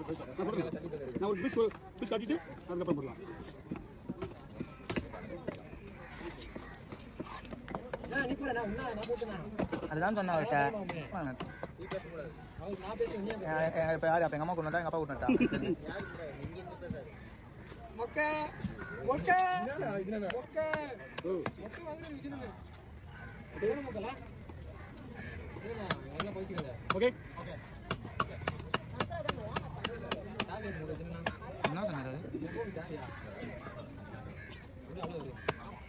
நான் சொல்றேன் நான் ஒரு பீஸ் பீஸ் காட்டிட்டு அதுக்கப்புறம் போடலாம் நீ போற நான் என்ன நான் போட்டுனா அதுதான் சொன்னேன் அவர்கிட்ட வாங்க. நீ பேசக்கூடாது அவங்க நான் பேசுறேன் நீ எ- எ- இப்ப யாரு அப்ப எங்க அம்மா கொண்டு எங்க அப்பா கொண்டு மொக்க மொக்க மொக்க ஓ மொக்க வாங்குற விஜயனே என்ன மொக்கல இல்ல எங்க போயிச்சுங்க ஓகே தாவே மூட விஜயனா என்ன சொன்னாரு மொக்க தாயா அவ்வளவு வருது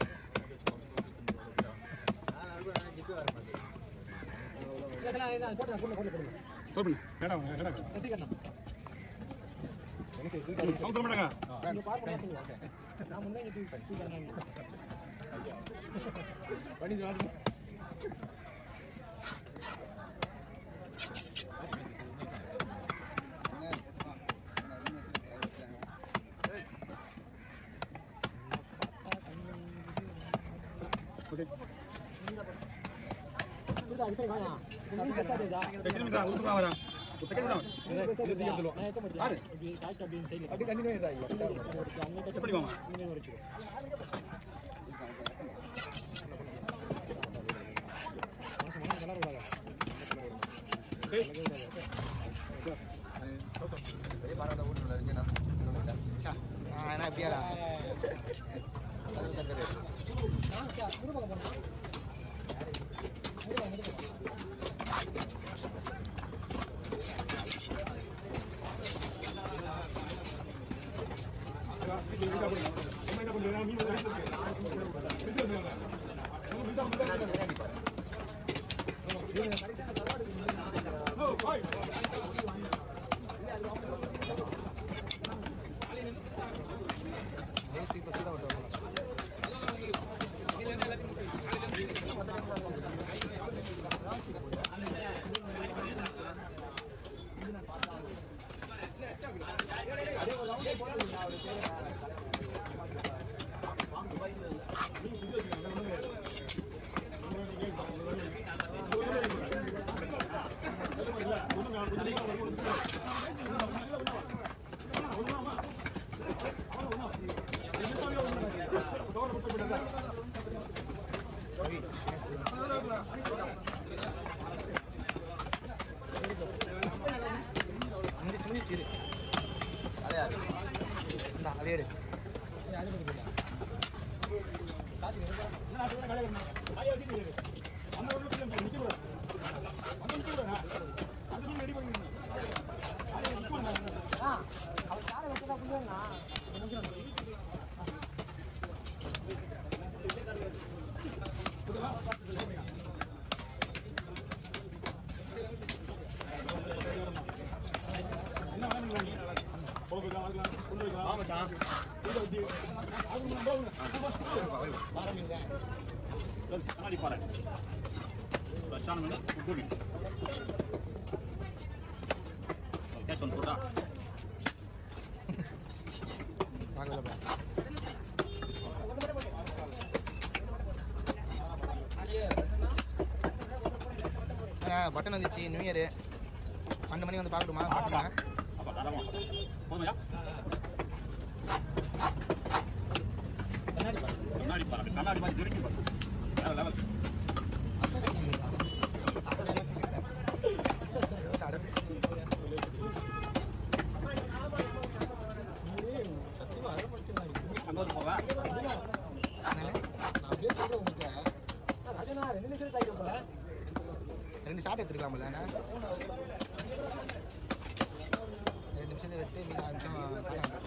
இல்ல இல்ல இல்ல போட்டு போட்டு போட்டு போட்டு ஸ்டாப் பண்ணு கேடா கேடா கத்திக்கணும் அவங்க சொல்ல மாட்டாங்க இங்க பார்க்க மாட்டீங்க நான் முன்னே இங்க தூக்கி தூக்கி தரணும் பண்ணி சொல்லு ஓகே புரியுதா இப்போ வாங்க நீங்க பேசாதீங்க செகண்ட் தான் ஊத்துமா வரா ஒரு செகண்ட் தான் நான் ஏத்த மாட்டேன் இப்படி காய்ச்சி அப்படி சைடுல அப்படி கண்டினியூ ஆயிடுறாங்க எப்படி வாங்க நீங்க வச்சுக்கோ நல்லா விடாத ச்சா, நான் என்ன இப்படியாடா அது தந்துரு. முந்தி- முந்திச்சு இரு. அதே அது. இந்தா, அப்படியே எடு. அவர் காரை வச்சதா புரியுங்க ஆமாச்சான் கண்ணாடி பாறை ஃப்ரெஷ்ஷான மீன் உப்பு மீன் கேட்ச் ஒன்று போட்டா பார்க்கல பா. ஆ, பட்டன் வந்துச்சு நியூ இயர் பன்னெண்டு மணி வந்து பார்க்கணுமா பார்க்கணுமா அப்போ தரமா போதுமையா கண்ணாடி பாரு கண்ணாடி பாறை கண்ணாடி மாதிரி திரும்பி பாரு வேற லெவல் சத்தியமா அரை மட்டும் அங்கே வந்து போவேன் என்னங்க? நான் அப்படியே சொல்றேன் உங்களுக்கு ஆ, ராஜனா ரெண்டு நிமிஷம் தாக்கிட்டு போல ரெண்டு ஷாட் எடுத்துருக்கலாம்ல அண்ணா? ரெண்டு நிமிஷத்தை வச்சு மீதி அஞ்சு நிமிஷம்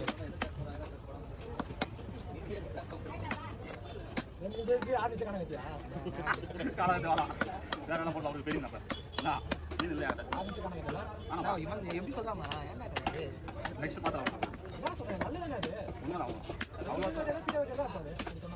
ரெண்டு நிமிஷத்துக்கு ஆறு நிமிஷம் கணக்கு வைக்கியா காலம் வேணாம் வேற என்ன போடலாம் அவருக்கு தெரியும் அப்போ என்ன மீன் இல்லையா ஆறு நிமிஷம் கணக்கு வைக்கலாம் ஆனால் அண்ணா, இவன் எப்படி சொல்லலாமா ஏன்டா இது? நெக்ஸ்ட் பார்த்துலாம் என்ன சொல்றேன் நல்லதானே அது உண்மைதான் ஆகும் அவ்வளோ இடத்துல வைக்கலாம் இருப்பாது சொன்னா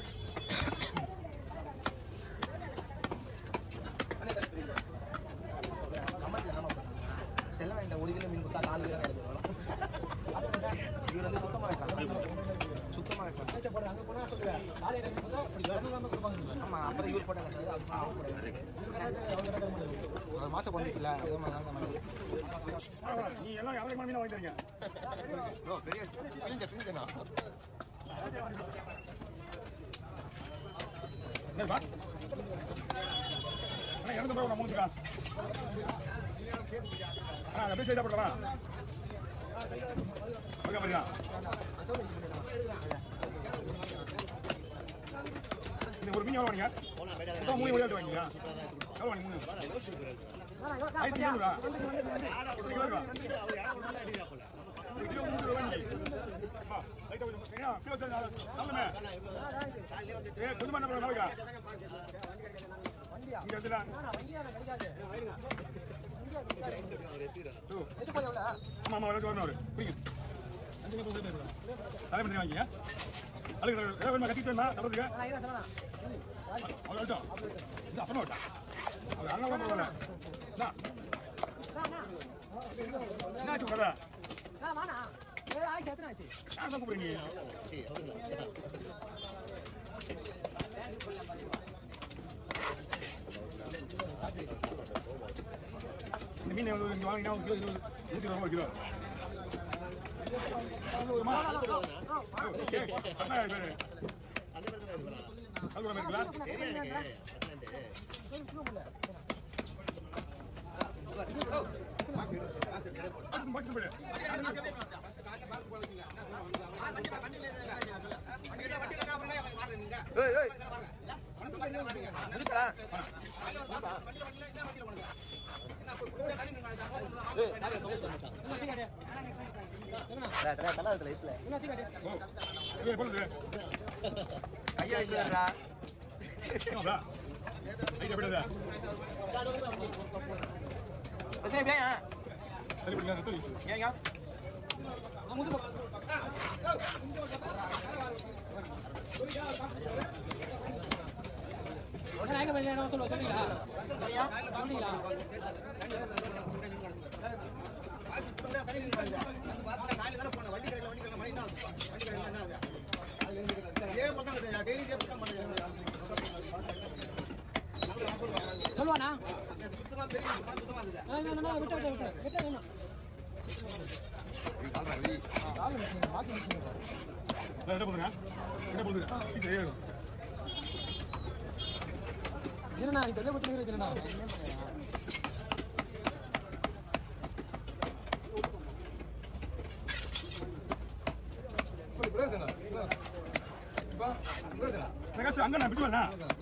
கமெண்ட்ல என்ன பண்ணாங்க? செல்ல வேண்டாம் ஒரு கிலோ மீன் கொடுத்தா நாலு கிலோ கிடைக்கும் இவர் வந்து சுத்தமா வைக்கலாம் சுத்தமா வைக்கலாம் வச்ச போடுறது அங்க போனா சொல்லுவேன் காலை ரெண்டு போட்டா அப்படி வரணும் இல்லாம கொடுப்பாங்க ஆமா அப்பதான் இவர் போட்டா கட்டாது அது அவங்க போடாது ஒரு மாசம் வந்துச்சுல அதே மாதிரி தான் நம்ம நீ எல்லாம் எவ்வளோ மீன் வாங்கி தரீங்க ப்ரோ பெரிய பிரிஞ்ச பிரிஞ்சனா என்னப்பா அண்ணா இறந்து போய் மூணு இருக்கா ஆ அப்படியே செய்தா போட்டலாம் ஓகே பாருங்க இது ஒரு மீன் எவ்வளோ வாங்க மொத்தம் மூணு வழியாட்டு வாங்கிங்க எவ்வளோ வாங்கி மூணு ஆயிரத்தி எழுநூறா எத்தனை கிலோ இருக்கா ஒரு கிலோ மூணு கிலோ வாங்கி ஆ, லைட்டா கொஞ்சம் ஏன்னா, கிலோ சரி, நல்லமே. ஏ, கொஞ்சமா என்ன பண்ணுங்க, நாளைக்கா? இங்க வந்துடா. ஓ. ஆமா, ஆமா, வரட்டும், வரணும் அவரு. புரியுங்க. அஞ்சு கிலோ போதும் போதும். தலைமை பண்ணி வாங்கிங்க. அழுகு, அழுகு. ஏதாவது வேணுமா, கத்திட்டு வேணுமா? நல்லதுக்கு. அவர் வரட்டும். இது அப்புறமா வரட்டும். அவர் அண்ணன் கூட பரவாயில்ல. இந்தா. என்னாச்சு உங்க கதை? யார் தான் கூப்பிடுறீங்க இந்த மீன் வந்து இங்க வாங்கினா ஒரு கிலோ இருபது நூற்றி இருபது ரூபாய் கிலோ அறுநூறுமா? ஓகே. அதான் இது. அது கூட இருக்குல்ல? அது மட்டும் போடு. ஏய் ஏய் இருக்கடா ஓ. இது போடுது. கையா வைக்கிறா என்னடா? ஐயா, விடுதா? சரி ஏன் சரி, விடுங்க, சரி. ஏங்க சொல்லுவானா விட்டு விட்டு விட்டு விட்டு வேணும் கால் மிஷின் வாக்கி மிஷின் என்ன போடுங்க? என்ன போடுது? சரி, சரி. என்னண்ணா நீ தொல்லை கொடுத்து இருக்கிறேண்ணா பிரகாஷ், அங்க நான் பிடிச்சு வரேன்